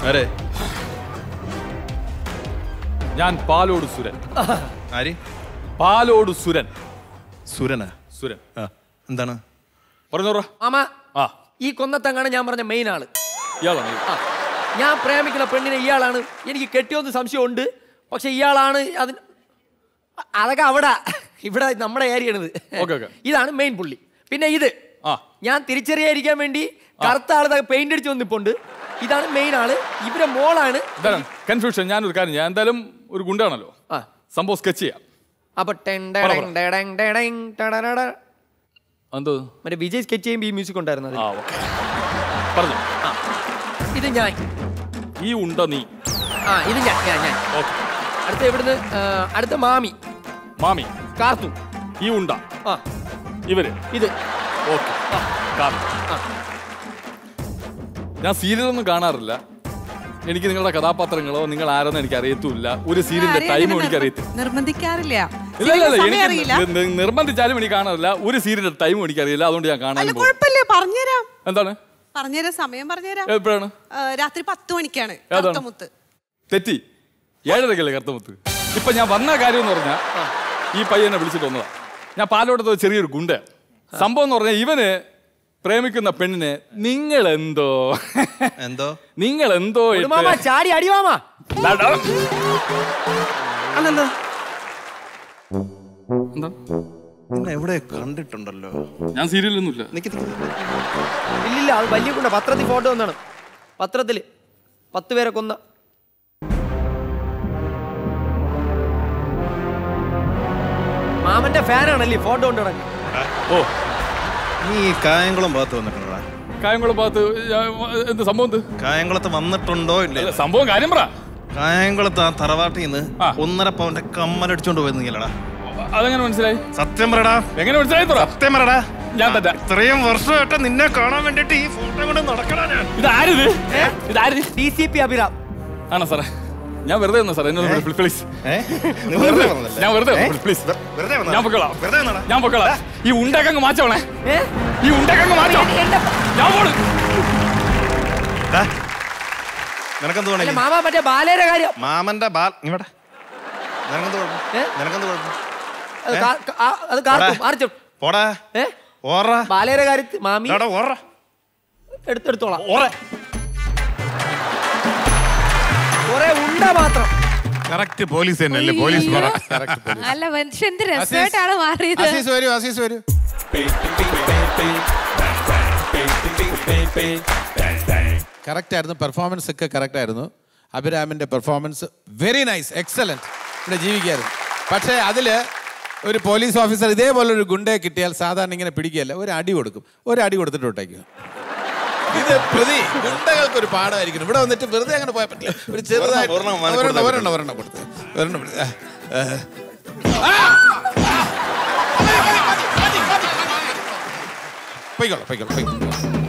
ആരെ ഞാൻ പാലോട് സുരൻ ആര് പാലോട് സുരൻ സുരനാ സുരൻ ആ എന്താണ് പറഞ്ഞോറ മാമ ആ ഈ കൊന്നത്തങ്ങാണ് ഞാൻ പറഞ്ഞ മെയിൻ ആള് ഇയാളാണ് ആ ഞാൻ പ്രേമിക്കുന്ന പെണ്ണിനെ ഇയാളാണ് എനിക്ക് കെട്ടിയോന്ന് സംശയമുണ്ട് പക്ഷെ ഇയാളാണ് അതിന് അ- അതൊക്കെ അവിടെ ഇവിടെ നമ്മുടെ ഏരിയയാണിത് ഓക്കേ, ഓക്കേ. ഇതാണ് മെയിൻ പുള്ളി പിന്നെ ഇത് ആ ഞാൻ തിരിച്ചറിയാതിരിക്കാൻ വേണ്ടി കറുത്ത ആള് പെയിന്റ് അടിച്ച് വന്നിപ്പുണ്ട് ഇതാണ് മെയിൻ ആള് ഇവരെ മോളാണ് എന്താണ് കൺഫ്യൂഷൻ ഞാനൊരു കാര്യം ഞാൻ എന്തായാലും ഒരു ഗുണ്ടാണല്ലോ ആ സംഭവം സ്കെച്ച് ചെയ്യാം അപ്പൊ ടെൻ പറ, ഡെഡങ് ഡെഡങ് ഡെഡങ് ടടടട. എന്തോ മറ്റേ വിജയ് സ്കെച്ച് ചെയ്യുമ്പോൾ ഈ മ്യൂസിക് ഉണ്ടായിരുന്നു അതിൽ. ആ ഓക്കെ പറഞ്ഞു ആ. ഇത് ഞാൻ ഈ ഉണ്ട നീ ആ ഇത് ഞാൻ ഞാൻ ഞാൻ ഓക്കെ അടുത്ത ഇവിടുന്ന് ആ, അടുത്ത മാമി മാമി കാർത്തു ഈ ഉണ്ട ആ ഇവര് ഇത് ഓക്കെ ആ. ഞാൻ സീരിയലൊന്നും കാണാറില്ല എനിക്ക് നിങ്ങളുടെ കഥാപാത്രങ്ങളോ നിങ്ങൾ ആരെന്ന് എനിക്ക് അറിയത്തുമില്ല ഒരു സീരിയലിന്റെ ആരെയും ടൈമും അങ്ങനെ എനിക്ക് നിർബ- അറിയത്തില്ല നിർബന്ധിക്കാറില്ല ഇല്ല ഇല്ല ഇല്ല സമയം എനിക്ക് അറിയില്ല നി- നി- നിർബന്ധിച്ചാലും എനിക്ക് കാണാറില്ല ഒരു സീരിയലിന്റെ ടൈമും എനിക്ക് അറിയില്ല അതുകൊണ്ട് ഞാൻ അല്ല കാണാനും പോകും കുഴപ്പമില്ല പറഞ്ഞുതരാം എന്താണ് പറഞ്ഞുതരാം സമയം പറഞ്ഞുതരാം എപ്പോഴാണ് ആ, രാത്രി പത്ത് മണിക്കാണ് ഏതാണ്? കറുത്തമുത്ത് തെറ്റി ഏഴരക്കല്ലേ കറുത്തമുത്ത് ഇപ്പൊ ഞാൻ വന്ന കാര്യം എന്ന് പറഞ്ഞാൽ ഈ പയ്യനെ വിളിച്ചിട്ട് വന്നതാ ഞാൻ പാലോടത്ത് ഒരു ചെറിയൊരു ഗുണ്ട സംഭവം എന്ന് പറഞ്ഞാൽ ഇവന് പ്രേമിക്കുന്ന പെണ്ണിനെ നിങ്ങൾ എന്തോ എന്തോ നിങ്ങൾ എന്തോ ഒരു മാമ ചാടി അടി മാമ എന്താ നിന്നെ എവിടെ കണ്ടിട്ടുണ്ടല്ലോ ഞാൻ സീരിയലൊന്നുമില്ല നിക്ക് നിക്ക്. ഇല്ലില്ല അത് വലിയ കൊണ്ട പത്രത്തിൽ ഫോട്ടോ വന്നാണ് പത്രത്തില് പത്ത് പേരെ കൊന്ന മാമന്റെ ഫാനാണല്ലേ ഫോട്ടോ കൊണ്ട് കിടക്കുന്നത് ഓ നീ ഈ കായംകുളം ഭാഗത്ത് വന്നിട്ടുണ്ടോ കായംകുളം ഭാഗത്ത് ഞാൻ- എന്ത് സംഭവം എന്ത് കായംകുളത്ത് വന്നിട്ടുണ്ടോ ഇല്ലേ അല്ല, സംഭവം കാര്യം പറ കായംകുളത്ത് ആ തറവാട്ടിൽ നിന്ന് ആ. ഒന്നര പവന്റെ കമ്മലടിച്ചോണ്ട് പോയിരുന്നില്ലടാ അതെങ്ങനെ മനസ്സിലായി സത്യം പറടാ എങ്ങനെ മനസ്സിലായി പറ സത്യം പറടാ ഞാൻ തന്നെ ഇത്രയും വർഷമായിട്ട് നിന്നെ കാണാൻ വേണ്ടിട്ട് ഈ ഫോട്ടോ കൊണ്ട് നടക്കണ ഞാൻ ഇതാരിത് ഇതാരിത് ഡി സി പി അഭിരാം ആണോ സാറേ ഞാൻ വെറുതെ വന്നു സാറേ എന്നോട് പ്ലീസ് ഏ? നീ വെറുതെ വന്നതല്ലേ? ഞാൻ വെറുതെ ഏ? വന്നു, please. വെ- വെറുതെ വന്നതാ? ഞാൻ പൊക്കോളാം വെറുതെ വന്നതാ? ഞാൻ പൊക്കോളാം ഈ ഉണ്ടക്കങ്ങ് മാറ്റോണേ ഏ? ഈ ഉണ്ടക്കങ്ങ് മാറ്റോ ഞാൻ പോണു ദാ, നിനക്കെന്ത് അല്ല വേണമെങ്കിൽ മാമ മറ്റേ ബാലയുടെ കാര്യം മാമന്റെ ബാൽ ഇവിടെ നിനക്കെന്ത് കുഴപ്പം ഏ? നിനക്കെന്ത് കുഴപ്പം അത് കാ- കാ- ആ, അത് കാർത്തും ആർച്ചും പോടാ ഏ ഓറ ബാലയുടെ കാര്യത്തിൽ മാമി എടാ, ഓറ എടുത്തെടുത്തോളാം ഓറ കുറെ ഉണ്ട മാത്രം കറക്റ്റ് പോലീസ് തന്നെയല്ലേ പോലീസ് പറ അല്ല മനുഷ്യ എന്ത് രസമായിട്ടാണ് മാറിയത് അസീസ് വരൂ അസീസ് വരൂ കറക്റ്റ് ആയിരുന്നു പെർഫോമൻസ് ഒക്കെ കറക്റ്റ് ആയിരുന്നു അഭിരാമിന്റെ പെർഫോമൻസ് വെരി നൈസ് എക്സലന്റ് ഇവിടെ ജീവിക്കായിരുന്നു പക്ഷേ അതിൽ ഒരു പോലീസ് ഓഫീസർ ഇതേപോലെ ഒരു ഗുണ്ടയെ കിട്ടിയാൽ സാധാരണ ഇങ്ങനെ പിടിക്കുകയല്ല ഒരു അടി കൊടുക്കും ഒരു അടി കൊടുത്തിട്ട് വിട്ടേക്കും ഇത് പ്രതി ഗുണ്ടകൾക്ക് ഒരു പാഠമായിരിക്കും ഇവിടെ വന്നിട്ട് വെറുതെ അങ്ങനെ പോയാൽ പറ്റില്ല ഒരു ചെറുതായിട്ട് ഒരെണ്ണം മാറ്റി ഒരെണ്ണം കൊടുത്താൽ ഒരെണ്ണം ഒരെണ്ണം കൊടുത്ത് ഒരെണ്ണം കൊടുത്ത്. ആ, ആ. പോയിക്കോളാം പോയിക്കോളാം പോയിക്കോളാം